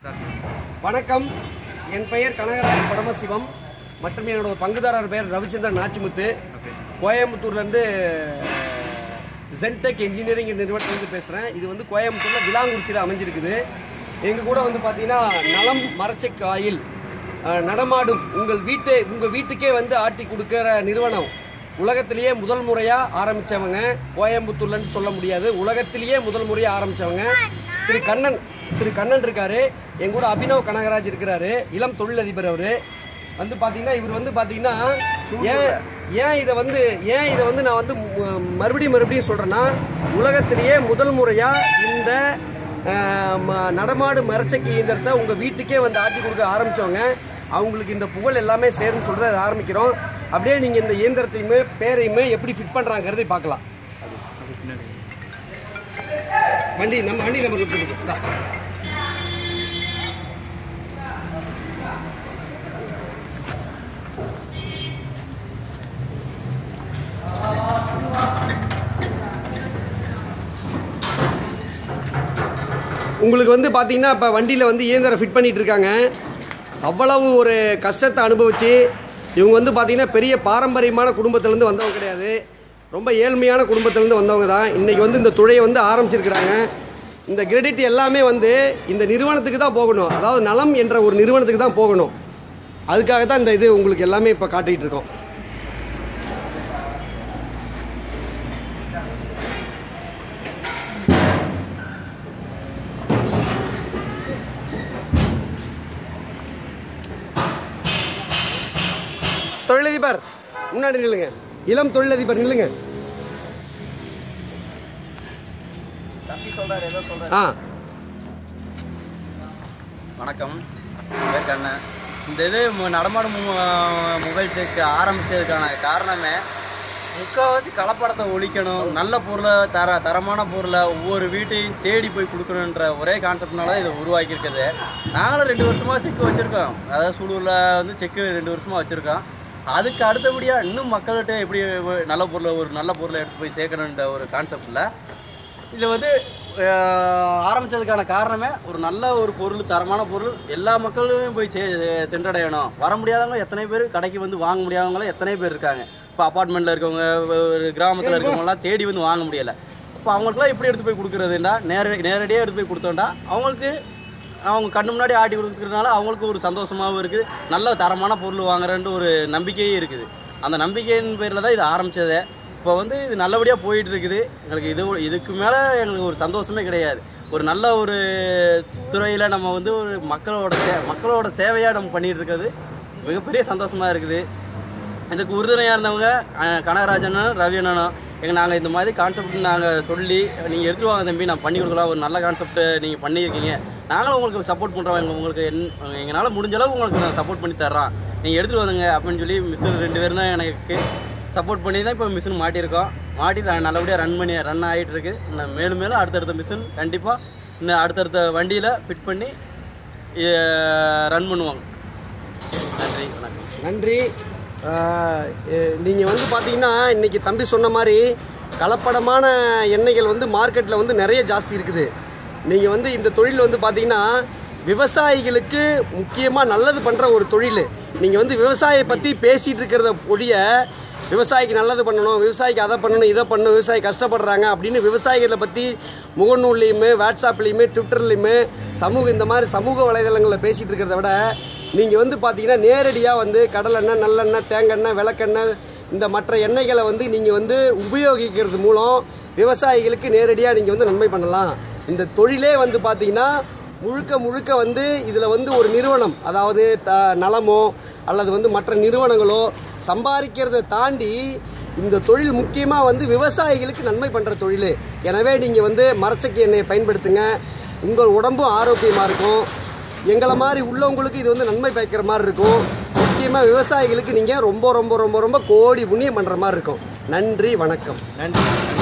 வணக்கம் என் பெயர் கனகராஜ் பரமசிவம் மற்றும் என்னோட பங்குதாரர் பெயர் ரவிச்சந்திரன் நாச்சிமுத்து கோயம்புத்தூர்லேருந்து ஜென்டெக் இன்ஜினியரிங் நிறுவனத்துலேருந்து பேசுகிறேன் இது வந்து கோயம்புத்தூரில் விலாங்குறிச்சியில் அமைஞ்சிருக்குது எங்கள் கூட வந்து பார்த்தீங்கன்னா நலம் மரச்செக்கு ஆயில் அஹ், நடமாடும் உங்கள் வீட்டை உங்கள் வீட்டுக்கே வந்து ஆட்டி கொடுக்குற நிறுவனம் உலகத்திலேயே முதல் முறையாக ஆரம்பித்தவங்க கோயம்புத்தூர்லன்னு சொல்ல முடியாது உலகத்திலேயே முதல் முறையாக ஆரம்பித்தவங்க திரு கண்ணன் திரு கண்ணன் இருக்காரு என் கூட அபினவ் கனகராஜ் இருக்கிறாரு இளம் தொழிலதிபர் அவர் வந்து பார்த்தீங்கன்னா இவர் வந்து பார்த்தீங்கன்னா ஏன் ஏன் இதை வந்து ஏன் இதை வந்து நான் வந்து ம- மறுபடியும் மறுபடியும் சொல்கிறேன்னா உலகத்திலேயே முதல் முறையாக இந்த அஹ், ம- நடமாடு மரச்சக்கி இயந்திரத்தை உங்கள் வீட்டுக்கே வந்து ஆட்டி கொடுக்க ஆரம்பித்தவங்க அவங்களுக்கு இந்த புகழ் எல்லாமே சேருன்னு சொல்கிறத அதை ஆரம்பிக்கிறோம் அப்படியே நீங்கள் இந்த இயந்திரத்தையுமே பேரையுமே எப்படி ஃபிட் பண்ணுறாங்கிறதை பார்க்கலாம் வண்டி நம்ம வண்டி நம்பர் போட்டுக்கோ உங்களுக்கு வந்து பார்த்தீங்கன்னா இப்போ வண்டியில் வந்து இயந்திரம் ஃபிட் பண்ணிட்டு இருக்காங்க அவ்வளவு ஒரு கஷ்டத்தை அனுபவித்து இவங்க வந்து பார்த்தீங்கன்னா பெரிய பாரம்பரியமான குடும்பத்திலேருந்து வந்தவங்க கிடையாது ரொம்ப ஏழ்மையான குடும்பத்திலேருந்து வந்தவங்க தான் இன்றைக்கி வந்து இந்த துறையை வந்து ஆரம்பிச்சிருக்கிறாங்க இந்த கிரெடிட் எல்லாமே வந்து இந்த நிறுவனத்துக்கு தான் போகணும் அதாவது நலம் என்ற ஒரு நிறுவனத்துக்கு தான் போகணும் அதுக்காக தான் இந்த இது உங்களுக்கு எல்லாமே இப்போ காட்டிகிட்டு இருக்கோம் தொழிலதிபர் முன்னாடி நில்லுங்க இளம் தொழிலதிபர் நில்லுங்க தம்பி சொல்றாரு ஏதோ சொல்றாரு ஆ வணக்கம் என் பேர் கண்ணன் இந்த இது மு- நடமாடும் மு- மொபைல் டெக் ஆரம்பிச்சதுக்கான காரணமே முக்கால்வாசி கலப்படத்தை ஒழிக்கணும் நல்ல பொருளை தர தரமான பொருளை ஒவ்வொரு வீட்டையும் தேடி போய் கொடுக்கணுன்ற ஒரே கான்செப்ட்னால தான் இதை உருவாக்கியிருக்குது நாங்களும் ரெண்டு வருஷமாக செக்கு வச்சுருக்கோம் அதாவது சூலூரில் வந்து செக்கு ரெண்டு வருஷமாக வச்சுருக்கோம் அதுக்கு அடுத்தபடியாக இன்னும் மக்கள்கிட்ட எப்படி நல்ல பொருளை ஒரு நல்ல பொருளை எடுத்து போய் சேர்க்கணுன்ற ஒரு கான்செப்டில் இது வந்து அஹ், ஆரம்பிச்சதுக்கான காரணமே ஒரு நல்ல ஒரு பொருள் தரமான பொருள் எல்லா மக்களும் போய் சே சென்றடையணும் வர முடியாதவங்க எத்தனை பேர் கடைக்கு வந்து வாங்க முடியாதவங்களும் எத்தனை பேர் இருக்காங்க இப்போ அப்பார்ட்மெண்ட்டில் இருக்கவங்க ஒரு கிராமத்தில் இருக்கவங்கலாம் தேடி வந்து வாங்க முடியலை இப்போ அவங்களுக்குலாம் எப்படி எடுத்து போய் கொடுக்குறதுன்னா நேர நேரடியாக எடுத்து போய் கொடுத்தோம்னா அவங்களுக்கு அவங்க கண்ணு முன்னாடி ஆட்டி கொடுக்குறதுனால அவங்களுக்கு ஒரு சந்தோஷமாகவும் இருக்குது நல்ல தரமான பொருள் வாங்குறேன்ற ஒரு நம்பிக்கையும் இருக்குது அந்த நம்பிக்கையின் பேரில் தான் இது ஆரம்பித்ததே இப்போ வந்து இது நல்லபடியாக போயிட்டு இருக்குது எங்களுக்கு இது இதுக்கு மேலே எங்களுக்கு ஒரு சந்தோஷமே கிடையாது ஒரு நல்ல ஒரு துறையில் நம்ம வந்து ஒரு மக்களோட சே மக்களோட சேவையாக நம்ம பண்ணிட்டு இருக்கிறது மிகப்பெரிய சந்தோஷமாக இருக்குது இதுக்கு உறுதுணையாக இருந்தவங்க அஹ், கனகராஜனும் ரவி அண்ணனும் எங்கள் நாங்கள் இந்த மாதிரி கான்செப்ட் நாங்கள் சொல்லி நீங்கள் எடுத்து வாங்க தம்பி நான் பண்ணி கொடுக்கலாம் ஒரு நல்ல கான்செப்ட் நீங்கள் பண்ணியிருக்கீங்க நாங்களும் உங்களுக்கு சப்போர்ட் பண்ணுறோம் எங்க உங்களுக்கு என் எங்களால் முடிஞ்ச அளவுக்கு உங்களுக்கு நான் சப்போர்ட் பண்ணி தர்றோம் நீங்கள் எடுத்துகிட்டு வந்துங்க அப்படின்னு சொல்லி மிஸ்டர் ரெண்டு பேரும் தான் எனக்கு சப்போர்ட் பண்ணி தான் இப்போ மிஷின் மாட்டியிருக்கோம் மாட்டி நான் நல்லபடியாக ரன் பண்ணி ரன் ஆகிட்டு இருக்கு நான் மேலும் மேலும் அடுத்தடுத்த மிஷின் கண்டிப்பாக இன்னும் அடுத்தடுத்த வண்டியில் ஃபிட் பண்ணி ரன் பண்ணுவாங்க நன்றி வணக்கம் நன்றி நீங்கள் வந்து பார்த்தீங்கன்னா இன்றைக்கி தம்பி சொன்ன மாதிரி கலப்படமான எண்ணெய்கள் வந்து மார்க்கெட்டில் வந்து நிறைய ஜாஸ்தி இருக்குது நீங்கள் வந்து இந்த தொழில் வந்து பார்த்தீங்கன்னா விவசாயிகளுக்கு முக்கியமாக நல்லது பண்ணுற ஒரு தொழில் நீங்கள் வந்து விவசாயியை பற்றி பேசிகிட்டு இருக்கிறத ஒழிய விவசாயிக்கு நல்லது பண்ணணும் விவசாயிக்கு அதை பண்ணணும் இதை பண்ணணும் விவசாயி கஷ்டப்படுறாங்க அப்படின்னு விவசாயிகளை பற்றி முகநூல்லையுமே வாட்ஸ்அப்லேயுமே ட்விட்டர்லையுமே சமூக இந்த மாதிரி சமூக வலைதளங்களில் பேசிகிட்டு இருக்கிறத விட நீங்கள் வந்து பார்த்தீங்கன்னா நேரடியாக வந்து கடலெண்ணெய் நல்லெண்ணெய் தேங்காய் விளக்கெண்ணெய் இந்த மற்ற எண்ணெய்களை வந்து நீங்கள் வந்து உபயோகிக்கிறது மூலம் விவசாயிகளுக்கு நேரடியாக நீங்கள் வந்து நன்மை பண்ணலாம் இந்த தொழிலே வந்து பார்த்தீங்கன்னா முழுக்க முழுக்க வந்து இதில் வந்து ஒரு நிறுவனம் அதாவது த நலமோ அல்லது வந்து மற்ற நிறுவனங்களோ சம்பாதிக்கிறதை தாண்டி இந்த தொழில் முக்கியமாக வந்து விவசாயிகளுக்கு நன்மை பண்ணுற தொழில் எனவே நீங்கள் வந்து மரச்சக்கு எண்ணெயை பயன்படுத்துங்க உங்கள் உடம்பும் ஆரோக்கியமாக இருக்கும் எங்களை மாதிரி உள்ளவங்களுக்கு இது வந்து நன்மை பயக்கிற மாதிரி இருக்கும் முக்கியமாக விவசாயிகளுக்கு நீங்கள் ரொம்ப ரொம்ப ரொம்ப ரொம்ப கோடி புண்ணியம் பண்ணுற மாதிரி இருக்கும் நன்றி வணக்கம் நன்றி